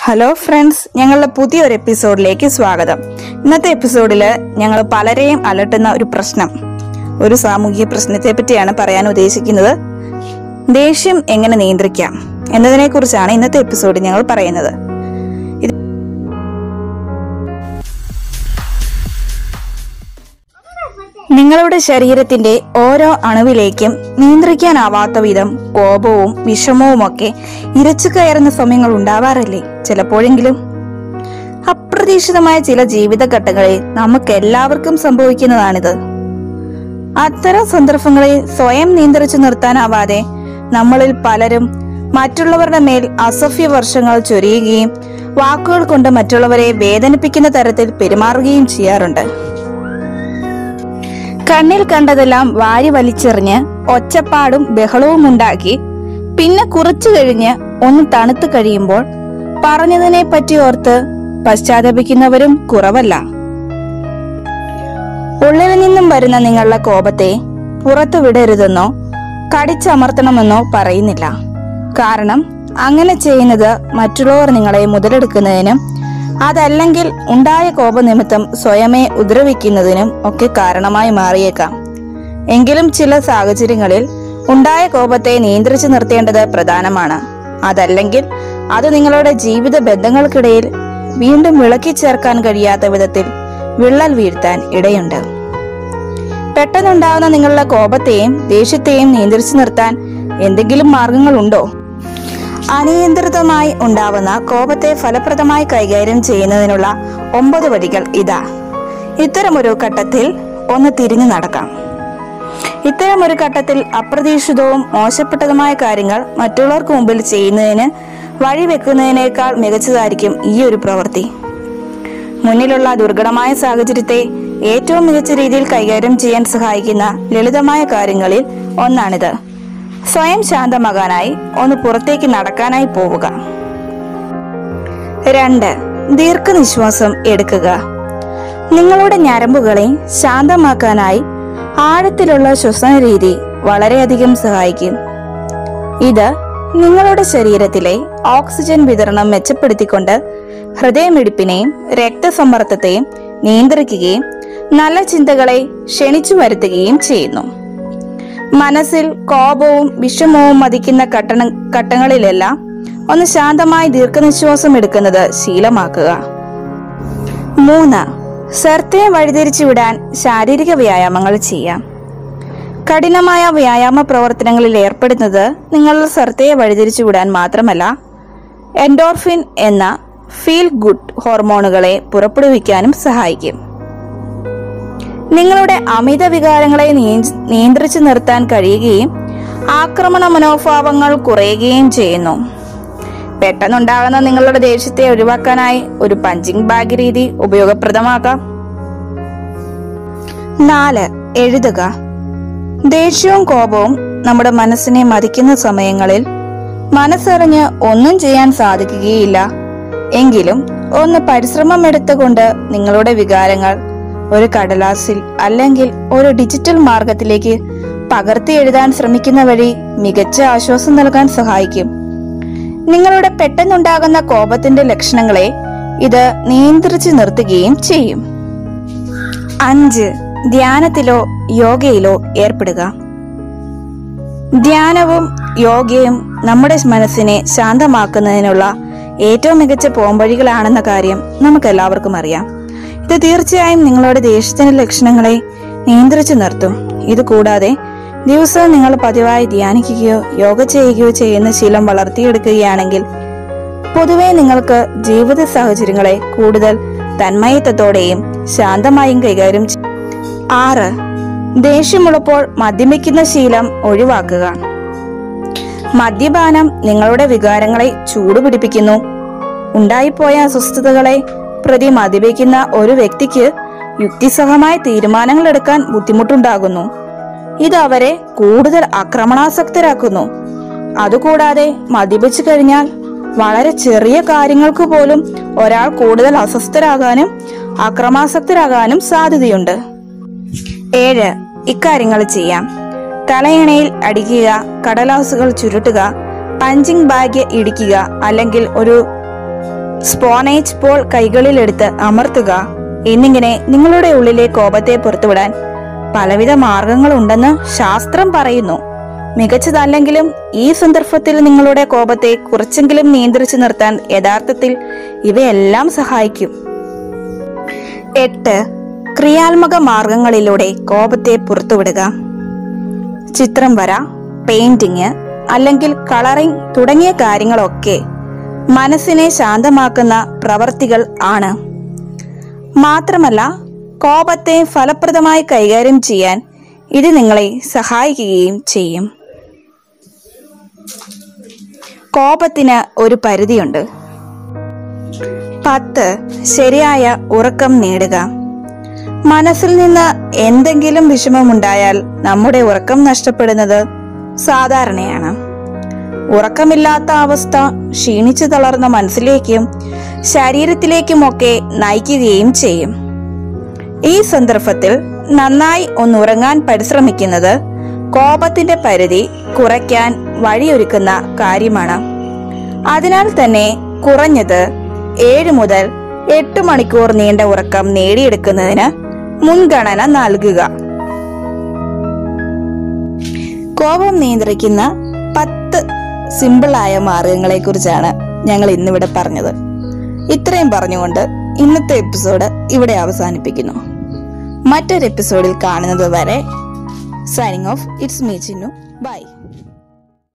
hello friends ഞങ്ങളുടെ പുതിയൊരു എപ്പിസോഡിലേക്ക് സ്വാഗതം ഇന്നത്തെ എപ്പിസോഡിൽ ഞങ്ങൾ പലരെയും അലട്ടുന്ന ഒരു പ്രശ്നം ഒരു സാമൂഹിക പ്രശ്നത്തെ പറ്റിയാണ് പറയാൻ ഉദ്ദേശിക്കുന്നത് ദേഷ്യം എങ്ങനെ നിയന്ത്രിക്കാം എന്നതിനെ കുറിച്ചാണ് ഇന്നത്തെ എപ്പിസോഡിൽ ഞങ്ങൾ പറയുന്നത് ഇത് നിങ്ങളുടെ ശരീരത്തിന്റെ ഓരോ അണുവിലേക്കും നിയന്ത്രിക്കാനാവാത്ത വിധം കോപവും വിഷമവുമൊക്കെ ഇരച്ചു കയറുന്ന സമയങ്ങൾ ഉണ്ടാവാറില്ലേ ചിലപ്പോഴെങ്കിലും അപ്രതീക്ഷിതമായ ചില ജീവിതഘട്ടങ്ങളിൽ നമുക്ക് എല്ലാവർക്കും സംഭവിക്കുന്നതാണിത് അത്തരം സന്ദർഭങ്ങളെ സ്വയം നിയന്ത്രിച്ചു നിർത്താനാവാതെ നമ്മളിൽ പലരും മറ്റുള്ളവരുടെ മേൽ അസഭ്യ വർഷങ്ങൾ ചൊരിയുകയും വാക്കുകൾ കൊണ്ട് മറ്റുള്ളവരെ വേദനിപ്പിക്കുന്ന തരത്തിൽ പെരുമാറുകയും ചെയ്യാറുണ്ട് കണ്ണിൽ കണ്ടതെല്ലാം വാരി വലിച്ചെറിഞ്ഞ് ഒച്ചപ്പാടും ബഹളവും ഉണ്ടാക്കി പിന്നെ കുറച്ചു കഴിഞ്ഞ് ഒന്ന് തണുത്തു കഴിയുമ്പോൾ പറഞ്ഞതിനെ പറ്റി ഓർത്ത് പശ്ചാത്തപിക്കുന്നവരും കുറവല്ല ഉള്ളിൽ നിന്നും വരുന്ന നിങ്ങളുടെ കോപത്തെ പുറത്തു വിടരുതെന്നോ കടിച്ചമർത്തണമെന്നോ പറയുന്നില്ല കാരണം അങ്ങനെ ചെയ്യുന്നത് മറ്റുള്ളവർ നിങ്ങളെ മുതലെടുക്കുന്നതിനും അതല്ലെങ്കിൽ ഉണ്ടായ കോപനിമിത്തം സ്വയമേ ഉപദ്രവിക്കുന്നതിനും ഒക്കെ കാരണമായി മാറിയേക്കാം എങ്കിലും ചില സാഹചര്യങ്ങളിൽ ഉണ്ടായ കോപത്തെ നിയന്ത്രിച്ചു നിർത്തേണ്ടത് പ്രധാനമാണ് അതല്ലെങ്കിൽ അത് നിങ്ങളുടെ ജീവിത ബന്ധങ്ങൾക്കിടയിൽ വീണ്ടും വിളക്കി ചേർക്കാൻ കഴിയാത്ത വിധത്തിൽ വിള്ളൽ വീഴ്ത്താൻ ഇടയുണ്ട് പെട്ടെന്നുണ്ടാകുന്ന നിങ്ങളുടെ കോപത്തെയും ദേഷ്യത്തെയും നിയന്ത്രിച്ചു നിർത്താൻ എന്തെങ്കിലും മാർഗങ്ങളുണ്ടോ അനിയന്ത്രിതമായി ഉണ്ടാവുന്ന കോപത്തെ ഫലപ്രദമായി കൈകാര്യം ചെയ്യുന്നതിനുള്ള ഒമ്പത് വഴികൾ ഇതാ ഇത്തരമൊരു ഘട്ടത്തിൽ ഒന്ന് തിരിഞ്ഞു നടക്കാം ഇത്തരമൊരു ഘട്ടത്തിൽ അപ്രതീക്ഷിതവും മോശപ്പെട്ടതുമായ കാര്യങ്ങൾ മറ്റുള്ളവർക്ക് മുമ്പിൽ ചെയ്യുന്നതിന് വഴിവെക്കുന്നതിനേക്കാൾ മികച്ചതായിരിക്കും ഈ ഒരു പ്രവൃത്തി മുന്നിലുള്ള ദുർഘടമായ സാഹചര്യത്തെ ഏറ്റവും മികച്ച രീതിയിൽ കൈകാര്യം ചെയ്യാൻ സഹായിക്കുന്ന ലളിതമായ കാര്യങ്ങളിൽ ഒന്നാണിത് സ്വയം ശാന്തമാകാനായി ഒന്ന് പുറത്തേക്ക് നടക്കാനായി പോവുക രണ്ട് ദീർഘനിശ്വാസം എടുക്കുക നിങ്ങളുടെ ഞരമ്പുകളെ ശാന്തമാക്കാനായി ആഴത്തിലുള്ള ശ്വസന രീതി വളരെയധികം സഹായിക്കും ഇത് നിങ്ങളുടെ ശരീരത്തിലെ ഓക്സിജൻ വിതരണം മെച്ചപ്പെടുത്തിക്കൊണ്ട് ഹൃദയമിടിപ്പിനെയും രക്തസമ്മർദ്ദത്തെയും നിയന്ത്രിക്കുകയും നല്ല ചിന്തകളെ ക്ഷണിച്ചു വരുത്തുകയും ചെയ്യുന്നു മനസ്സിൽ കോപവും വിഷമവും മതിക്കുന്ന ഘട്ടണ ഘട്ടങ്ങളിലെല്ലാം ഒന്ന് ശാന്തമായി ദീർഘനിശ്വാസം എടുക്കുന്നത് ശീലമാക്കുക മൂന്ന് ശ്രദ്ധയെ വഴിതിരിച്ചു വിടാൻ ശാരീരിക വ്യായാമങ്ങൾ ചെയ്യാം കഠിനമായ വ്യായാമ പ്രവർത്തനങ്ങളിൽ ഏർപ്പെടുന്നത് നിങ്ങളുടെ ശ്രദ്ധയെ വഴിതിരിച്ചു വിടാൻ മാത്രമല്ല എൻഡോർഫിൻ എന്ന ഫീൽ ഗുഡ് ഹോർമോണുകളെ പുറപ്പെടുവിക്കാനും സഹായിക്കും നിങ്ങളുടെ അമിത വികാരങ്ങളെ നിയ- നിയന്ത്രിച്ചു നിർത്താൻ കഴിയുകയും ആക്രമണ മനോഭാവങ്ങൾ കുറയുകയും ചെയ്യുന്നു പെട്ടെന്നുണ്ടാകുന്ന നിങ്ങളുടെ ദേഷ്യത്തെ ഒഴിവാക്കാനായി ഒരു പഞ്ചിങ് ബാഗ് രീതി ഉപയോഗപ്രദമാക്കാം നാല് എഴുതുക ദേഷ്യവും കോപവും നമ്മുടെ മനസ്സിനെ മതിക്കുന്ന സമയങ്ങളിൽ മനസ്സറിഞ്ഞ് ഒന്നും ചെയ്യാൻ സാധിക്കുകയില്ല എങ്കിലും ഒന്ന് പരിശ്രമം എടുത്തുകൊണ്ട് നിങ്ങളുടെ വികാരങ്ങൾ ഒരു കടലാസിൽ അല്ലെങ്കിൽ ഒരു ഡിജിറ്റൽ മാർഗത്തിലേക്ക് പകർത്തി എഴുതാൻ ശ്രമിക്കുന്ന വഴി മികച്ച ആശ്വാസം നൽകാൻ സഹായിക്കും നിങ്ങളുടെ പെട്ടെന്നുണ്ടാകുന്ന കോപത്തിന്റെ ലക്ഷണങ്ങളെ ഇത് നിയന്ത്രിച്ചു നിർത്തുകയും ചെയ്യും അഞ്ച് ധ്യാനത്തിലോ യോഗയിലോ ഏർപ്പെടുക ധ്യാനവും യോഗയും നമ്മുടെ മനസ്സിനെ ശാന്തമാക്കുന്നതിനുള്ള ഏറ്റവും മികച്ച പോംവഴികളാണെന്ന കാര്യം നമുക്ക് എല്ലാവർക്കും അറിയാം ഇത് തീർച്ചയായും നിങ്ങളുടെ ദേഷ്യത്തിന്റെ ലക്ഷണങ്ങളെ നിയന്ത്രിച്ചു നിർത്തും ഇത് കൂടാതെ ദിവസവും നിങ്ങൾ പതിവായി ധ്യാനിക്കുകയോ യോഗ ചെയ്യുകയോ ചെയ്യുന്ന ശീലം വളർത്തിയെടുക്കുകയാണെങ്കിൽ പൊതുവെ നിങ്ങൾക്ക് ജീവിത സാഹചര്യങ്ങളെ കൂടുതൽ തന്മയത്വത്തോടെയും ശാന്തമായും കൈകാര്യം ചെയ്യും ആറ് ദേഷ്യമുള്ളപ്പോൾ മദ്യപിക്കുന്ന ശീലം ഒഴിവാക്കുക മദ്യപാനം നിങ്ങളുടെ വികാരങ്ങളെ ചൂടുപിടിപ്പിക്കുന്നു ഉണ്ടായിപ്പോയ അസ്വസ്ഥതകളെ പ്രതി മദ്യപിക്കുന്ന ഒരു വ്യക്തിക്ക് യുക്തിസഹമായ തീരുമാനങ്ങൾ എടുക്കാൻ ബുദ്ധിമുട്ടുണ്ടാകുന്നു ഇത് അവരെ കൂടുതൽ ആക്രമണാസക്തരാക്കുന്നു അതുകൂടാതെ മദ്യപിച്ചു കഴിഞ്ഞാൽ വളരെ ചെറിയ കാര്യങ്ങൾക്ക് പോലും ഒരാൾ കൂടുതൽ അസ്വസ്ഥരാകാനും അക്രമാസക്തരാകാനും സാധ്യതയുണ്ട് ഏഴ് ഇക്കാര്യങ്ങൾ ചെയ്യാം തലയണയിൽ അടിക്കുക കടലാസുകൾ ചുരുട്ടുക പഞ്ചിങ് ബാഗ് ഇടിക്കുക അല്ലെങ്കിൽ ഒരു സ്പോണേജ് പോൾ കൈകളിലെടുത്ത് അമർത്തുക എന്നിങ്ങനെ നിങ്ങളുടെ ഉള്ളിലെ കോപത്തെ പുറത്തുവിടാൻ പലവിധ മാർഗങ്ങളുണ്ടെന്ന് ശാസ്ത്രം പറയുന്നു മികച്ചതല്ലെങ്കിലും ഈ സന്ദർഭത്തിൽ നിങ്ങളുടെ കോപത്തെ കുറച്ചെങ്കിലും നിയന്ത്രിച്ചു നിർത്താൻ യഥാർത്ഥത്തിൽ ഇവയെല്ലാം സഹായിക്കും എട്ട് ക്രിയാത്മക മാർഗങ്ങളിലൂടെ കോപത്തെ പുറത്തുവിടുക ചിത്രം വര പെയിന്റിങ് അല്ലെങ്കിൽ കളറിംഗ് തുടങ്ങിയ കാര്യങ്ങളൊക്കെ മനസ്സിനെ ശാന്തമാക്കുന്ന പ്രവർത്തികൾ ആണ് മാത്രമല്ല കോപത്തെ ഫലപ്രദമായി കൈകാര്യം ചെയ്യാൻ ഇത് നിങ്ങളെ സഹായിക്കുകയും ചെയ്യും കോപത്തിന് ഒരു പരിധിയുണ്ട് പത്ത് ശരിയായ ഉറക്കം നേടുക മനസ്സിൽ നിന്ന് എന്തെങ്കിലും വിഷമമുണ്ടായാൽ നമ്മുടെ ഉറക്കം നഷ്ടപ്പെടുന്നത് സാധാരണയാണ് ഉറക്കമില്ലാത്ത അവസ്ഥ ക്ഷീണിച്ചു തളർന്ന മനസ്സിലേക്കും ശരീരത്തിലേക്കുമൊക്കെ നയിക്കുകയും ചെയ്യും ഈ സന്ദർഭത്തിൽ നന്നായി ഒന്നുറങ്ങാൻ പരിശ്രമിക്കുന്നത് കോപത്തിന്റെ പരിധി കുറയ്ക്കാൻ വഴിയൊരുക്കുന്ന കാര്യമാണ് അതിനാൽ തന്നെ കുറഞ്ഞത് ഏഴ് മുതൽ എട്ട് മണിക്കൂർ നീണ്ട ഉറക്കം നേടിയെടുക്കുന്നതിന് മുൻഗണന നൽകുക കോപം നിയന്ത്രിക്കുന്ന പത്ത് സിമ്പിളായ മാർഗങ്ങളെ കുറിച്ചാണ് ഞങ്ങൾ ഇന്നിവിടെ പറഞ്ഞത് ഇത്രയും പറഞ്ഞുകൊണ്ട് ഇന്നത്തെ എപ്പിസോഡ് ഇവിടെ അവസാനിപ്പിക്കുന്നു മറ്റൊരു എപ്പിസോഡിൽ കാണുന്നത് വരെ signing off it's me Chinnu by